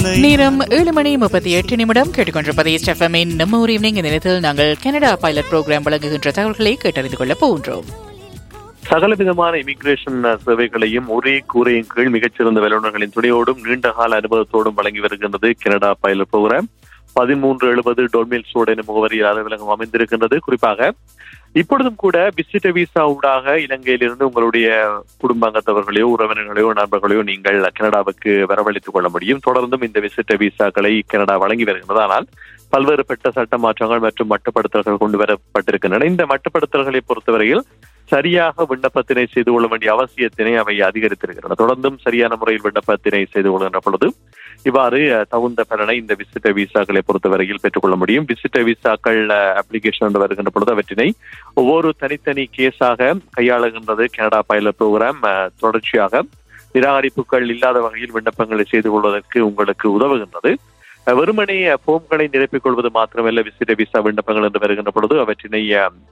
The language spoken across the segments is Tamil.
நேரம் ஏழு மணி முப்பத்தி எட்டு நிமிடம் கேட்டுக்கொண்டிருப்பது ஸ்டெஃபமின் நம்ம ஒரு ஈவினிங் இந்த நேரத்தில் நாங்கள் கனடா பைலட் ப்ரோக்ராம் வழங்குகின்ற தகவல்களை கேட்டறிந்து கொள்ளப் போகின்றோம் சகல விதமான இமிகிரேஷன் சேவைகளையும் ஒரே கூரையின் கீழ் மிகச்சிறந்த வல்லுநர்களின் துணையோடும் நீண்ட கால அனுபவத்தோடும் வழங்கி வருகின்றது கனடா பைலட் ப்ரோக்ராம் பதிமூன்று எழுபது டொல்மில் சோட் என முகவரியில் அலுவலகம் அமைந்திருக்கின்றது குறிப்பாக இப்பொழுதும் கூட விசிட்ட விசா ஊடாக இலங்கையிலிருந்து உங்களுடைய குடும்பாங்கத்தவர்களையோ உறவினர்களையோ நண்பர்களையோ நீங்கள் கனடாவுக்கு வரவழைத்துக் கொள்ள முடியும் தொடர்ந்தும் இந்த விசிட்ட விசாக்களை கனடா வழங்கி வருகின்றது ஆனால் பல்வேறுபட்ட சட்ட மாற்றங்கள் மற்றும் மட்டுப்படுத்தல்கள் கொண்டு வரப்பட்டிருக்கின்றன இந்த மட்டுப்படுத்தல்களை பொறுத்தவரையில் சரியாக விண்ணப்பத்தினை செய்து கொள்ள வேண்டிய அவசியத்தினை அவை அதிகரித்திருக்கின்றன தொடர்ந்தும் சரியான முறையில் விண்ணப்பத்தினை செய்து கொள்கின்ற பொழுது இவ்வாறு தகுந்த பலனை இந்த விசிட்ட விசாக்களை பொறுத்தவரையில் பெற்றுக்கொள்ள முடியும் விசிட்ட விசாக்கள் அப்ளிகேஷன் வருகின்ற பொழுது அவற்றினை ஒவ்வொரு தனித்தனி கேஸாக கையாளுகின்றது கனடா பைலட் ப்ரோக்ராம் தொடர்ச்சியாக நிராகரிப்புகள் இல்லாத வகையில் விண்ணப்பங்களை செய்து கொள்வதற்கு உங்களுக்கு உதவுகின்றது வெறுமனே போம்களை நிரப்பிக் கொள்வது மாத்திரமல்ல விசிட்ட விசா விண்ணப்பங்கள் என்று வருகின்ற பொழுது அவற்றினை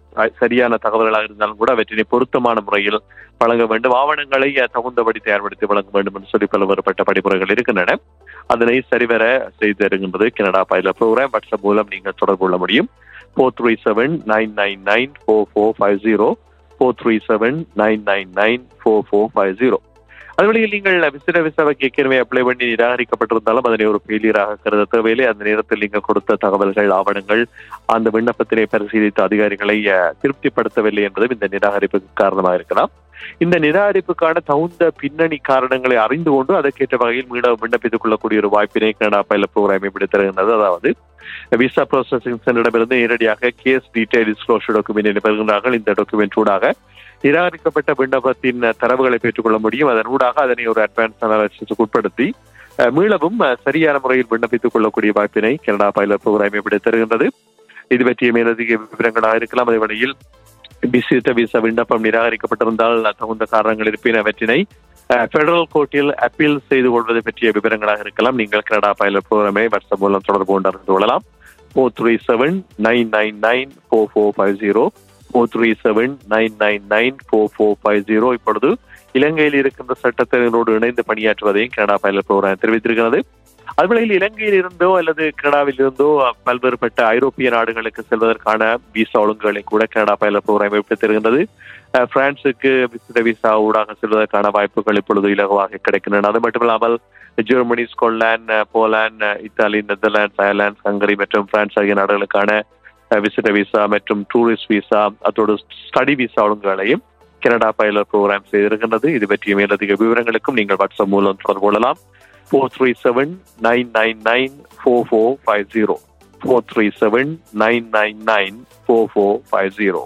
சரியான தகவல்களாக இருந்தாலும் கூட அவற்றினை பொருத்தமான முறையில் வழங்க வேண்டும் ஆவணங்களை தகுந்தபடி தயார்படுத்தி வழங்க வேண்டும் என்று சொல்லி பல்வேறுபட்ட படிப்புரைகள் இருக்கின்றன அதனை சரிவர செய்து தருகின்றது கனடா பைலட் ப்ரோக்ராம் வாட்ஸ்அப் மூலம் நீங்கள் தொடர்பு கொள்ள முடியும் four three seven nine nine nine four four five zero four three seven nine nine nine four four five zero அதுவழியில் நீங்கள் விசிற விசாவுக்கு ஏற்கனவே அப்ளை பண்ணி நிராகரிக்கப்பட்டிருந்தாலும் அதனை ஒரு ஃபெயிலியராக கருத தேவையில்லை அந்த நேரத்தில் நீங்கள் கொடுத்த தகவல்கள் ஆவணங்கள் அந்த விண்ணப்பத்தினை பரிசீலித்த அதிகாரிகளை திருப்திப்படுத்தவில்லை என்பதும் இந்த நிராகரிப்புக்கு காரணமாக இருக்கலாம் இந்த நிராகரிப்புக்கான தகுந்த பின்னணி காரணங்களை அறிந்து கொண்டு அதற்கேற்ற வகையில் மீள விண்ணப்பித்துக் கொள்ளக்கூடிய ஒரு வாய்ப்பினை கனடா பைலட் ப்ரோக்ராம் இப்படி தருகின்றது அதாவது விசா ப்ராசஸிங் சென்டரிடமிருந்து நேரடியாக கேஸ் டீடைல் டிஸ்க்ளோஷர் டாக்குமெண்ட் பெறுகின்றார்கள் இந்த டாக்குமெண்ட் ஊடாக நிராகரிக்கப்பட்ட விண்ணப்பத்தின் தரவுகளை பெற்றுக்கொள்ள முடியும் அதன் ஊடாக அதனை ஒரு அட்வான்ஸ் அனாலிசிஸுக்கு உட்படுத்தி மீளவும் சரியான முறையில் விண்ணப்பித்துக் கொள்ளக்கூடிய வாய்ப்பினை கனடா பைலட் ப்ரோக்ராம் எப்படி தருகின்றது இது பற்றிய மேலதிக விவரங்களாக இருக்கலாம் அதே வழியில் விசிட்ட விசா விண்ணப்பம் நிராகரிக்கப்பட்டிருந்தால் தகுந்த காரணங்கள் இருப்பின் அவற்றினை பெடரல் கோர்ட்டில் அப்பீல் செய்து கொள்வது பற்றிய விவரங்களாக இருக்கலாம் நீங்கள் கனடா பைலட் ப்ரோக்ராமை வாட்ஸ்அப் மூலம் தொடர்பு கொண்டு அறிந்து கொள்ளலாம் four three seven nine nine nine four four five zero four three seven nine nine nine four four five zero இப்பொழுது இலங்கையில் இருக்கின்ற சட்டத்தினரோடு இணைந்து பணியாற்றுவதையும் கனடா பைலட் ப்ரோக்ராம் தெரிவித்திருக்கிறது அதுவேளையில் இலங்கையில் இருந்தோ அல்லது கனடாவில் இருந்தோ பல்வேறுபட்ட ஐரோப்பிய நாடுகளுக்கு செல்வதற்கான விசா ஒழுங்குகளை கூட கனடா பைலட் ப்ரோக்ராம் வைத்திருக்கின்றது பிரான்சுக்கு விசிட்ட விசா ஊடாக செல்வதற்கான வாய்ப்புகள் இப்பொழுது இலகுவாக கிடைக்கின்றன அது மட்டுமில்லாமல் Germany Scotland Poland Italy Netherlands Ireland Hungary மற்றும் பிரான்ஸ் ஆகிய நாடுகளுக்கான விசிட்ட விசா மற்றும் டூரிஸ்ட் விசா அதோடு ஸ்டடி விசா ஒழுங்குகளையும் கனடா பைலட் ப்ரோக்ராம் செய்திருக்கின்றது இது பற்றிய மேலதிக விவரங்களுக்கும் நீங்கள் வாட்ஸ்அப் மூலம் தொடர்பு கொள்ளலாம் four three seven nine nine nine four four five zero four three seven nine nine nine four four five zero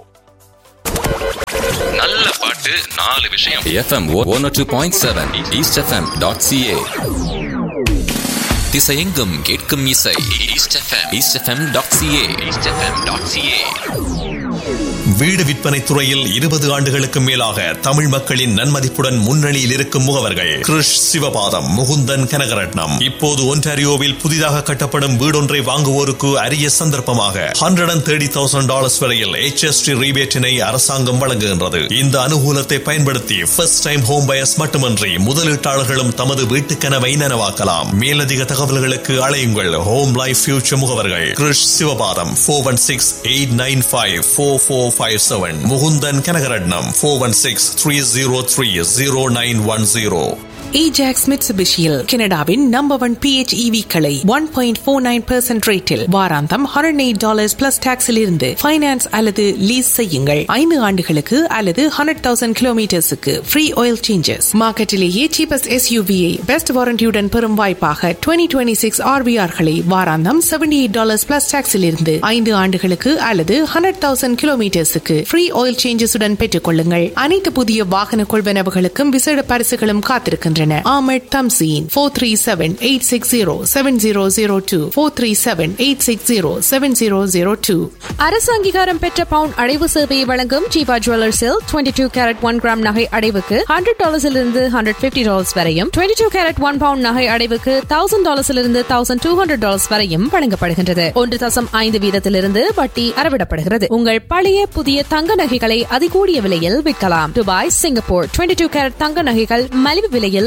நல்ல பாட்டு நாலு விஷயம் FM one two point seven East FM dot CA திசையெங்கும் கேட்கும் இசை East FM East FM dot CA East FM dot CA வீடு விற்பனை துறையில் இருபது ஆண்டுகளுக்கு மேலாக தமிழ் மக்களின் நன்மதிப்புடன் முன்னணியில் இருக்கும் முகவர்கள் கிருஷ் சிவபாதம் முகுந்தன் கனகரட்னம் இப்போது ஒன்டாரியோவில் புதிதாக கட்டப்படும் வீடொன்றை வாங்குவோருக்கு அரிய சந்தர்ப்பமாக hundred and thirty thousand dollars வரையில் HST ரீபேட்டினை அரசாங்கம் வழங்குகின்றது இந்த அனுகூலத்தை பயன்படுத்தி ஃபர்ஸ்ட் டைம் ஹோம் பயர்ஸ் மட்டுமன்றி முதலீட்டாளர்களும் தமது வீட்டு கனவை நனவாக்கலாம் மேலதிக தகவல்களுக்கு அழையுங்கள் ஹோம் லைஃப் ஃபியூச்சர் முகவர்கள் Krish Sivapatham four one six eight nine five four four five seven Mukunthan Kanagaratnam four one six three zero three zero nine one zero Ajax மிட்சுபிஷியில் கனடாவின் நம்பர் ஒன் பிஹெச்இவி களை one point four nine percent ரேட்டில் வாராந்தம் ஹண்ட்ரட் எயிட் டாலர்ஸ் பிளஸ் டாக்ஸில் இருந்து ஃபைனான்ஸ் அல்லது லீஸ் செய்யுங்கள் ஐந்து ஆண்டுகளுக்கு அல்லது ஹண்ட்ரட் தௌசண்ட் கிலோமீட்டர்ஸுக்கு ஃப்ரீ ஆயில் சேஞ்சஸ் மார்க்கெட்டிலேயே சீபஸ்ட் எஸ்யூவியை பெஸ்ட் வாரண்டியுடன் பெறும் வாய்ப்பாக டுவெண்ட்டி டுவெண்ட்டி சிக்ஸ் ஆர்பிஆர்களை வாராந்தம் செவன்டி எயிட் டாலர்ஸ் பிளஸ் டாக்ஸில் இருந்து ஐந்து ஆண்டுகளுக்கு அல்லது ஹண்ட்ரட் தௌசண்ட் கிலோமீட்டர்ஸுக்கு ஃப்ரீ ஆயில் சேஞ்சஸுடன் பெற்றுக் கொள்ளுங்கள் அனைத்து புதிய வாகன கொள்வனவுகளுக்கும் விசேட பரிசுகளும் காத்திருக்கின்றன வருகின்றன Ahamed Thamseen four three seven eight six zero seven zero zero two four three seven eight six zero seven zero zero two அரசு அங்கீகாரம் பெற்ற பவுன் அடைவு சேவையை வழங்கும் ஜீவா ஜுவல்லர்ஸில் twenty two carat one gram நகை அடைவுக்கு ஹண்ட்ரட் டாலர்ஸிலிருந்து ஹண்ட்ரட் பிப்டி டாலர்ஸ் வரையும் twenty two carat one pound நகை அடைவுக்கு தௌசண்ட் டாலர்ஸிலிருந்து தௌசண்ட் டூ ஹண்ட்ரட் டாலர்ஸ் வரையும் வழங்கப்படுகின்றது ஒன்று தசம் ஐந்து வீதத்திலிருந்து வட்டி அறவிடப்படுகிறது உங்கள் பழைய புதிய தங்க நகைகளை அதிகூடிய விலையில் விற்கலாம் Dubai Singapore twenty two carat தங்க நகைகள் மலிவு விலையில்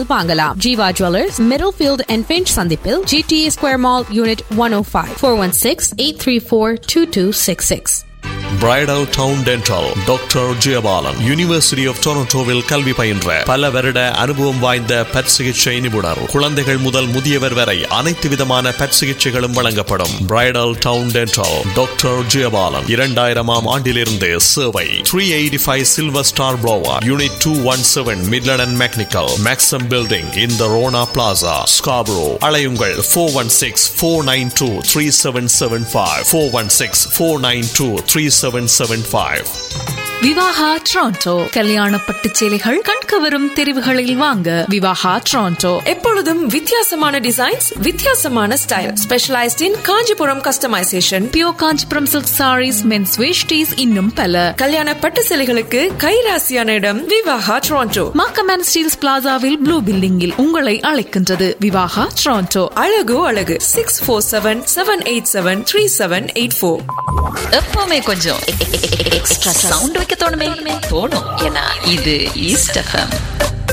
விலையில் வாங்கலாம் Jeeva jewellers Middlefield and Finch சந்திப்பில் GTA square mall unit one O five four one six eight three four two two six six bridal town dental doctor Jeyabalan university of டொரண்டோவில் கல்வி பயின்ற பல வருட அனுபவம் வாய்ந்த பற் சிகிச்சை நிபுணர் குழந்தைகள் முதல் முதியவர் வரை அனைத்து விதமான பற் சிகிச்சைகளும் வழங்கப்படும் bridal town dental doctor Jeyabalan இரண்டாயிரமாம் ஆண்டிலிருந்து சேவை three eighty five silver star boulevard unit two one seven Midland and McNicoll maxim building in the Rona plaza Scarborough அலையுங்கள் four one six four nine two three seven seven five four one six four nine two three seven seven five Vivaha Toronto கல்யாண பட்டு சேலைகள் கண்கவரும் தெரிவுகளில் வாங்க விவாகா ட்ரான்டோ எப்பொழுதும் வித்தியாசமான டிசைன்ஸ் வித்தியாசமான style specialised in Kanchipuram customisation pure Kanchipuram silk saris men's veshtis இன்னும் பல கல்யாண பட்டு சேலைகளுக்கு கைராசியான இடம் விவாகா ட்ரான்டோ மாக்கமேன் ஸ்டீல்ஸ் பிளாசாவில் ப்ளூ பில்டிங்கில் உங்களை அழைக்கின்றது விவாகா ட்ரான்டோ அழகு அழகு six four seven seven eight seven three seven eight four எப்பவுமே கொஞ்சம் எக்ஸ்ட்ரா சவுண்ட் வைக்க தோணுமே தோணும் ஏன்னா இது ஈஸ்ட் எஃப்எம்